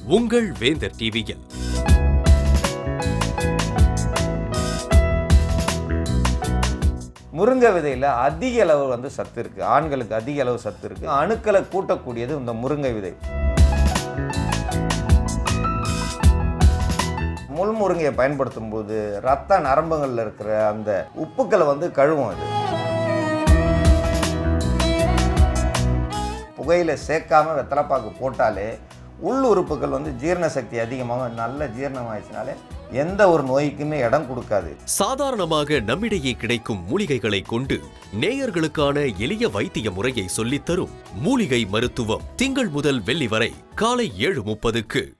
உங்கள் வேந்தர் டிவியில் முருங்கை விதையில் அதிக அளவு வந்து சத்து இருக்குது ஆண்களுக்கு அதிக அளவு சத்து இருக்குது அணுக்களை கூட்டக்கூடியது இந்த முருங்கை விதை முள் முருங்கையை பயன்படுத்தும் போது ரத்த நரம்புகளில் இருக்கிற அந்த உப்புக்களை வந்து கழுவும் அது புகையில சேர்க்காம வெத்தலைப்பாக்கு போட்டாலே உள் உறுப்புகள் வந்து ஜீரண சக்தி அதிகமாக நல்ல ஜீரணம் ஆயிடுச்சுனாலே எந்த ஒரு நோய்க்குமே இடம் கொடுக்காது சாதாரணமாக நம்மிடையே கிடைக்கும் மூலிகைகளை கொண்டு நேயர்களுக்கான எளிய வைத்திய முறையை சொல்லித் தரும் மூலிகை மருத்துவம் திங்கள் முதல் வெள்ளி வரை காலை ஏழு முப்பதுக்கு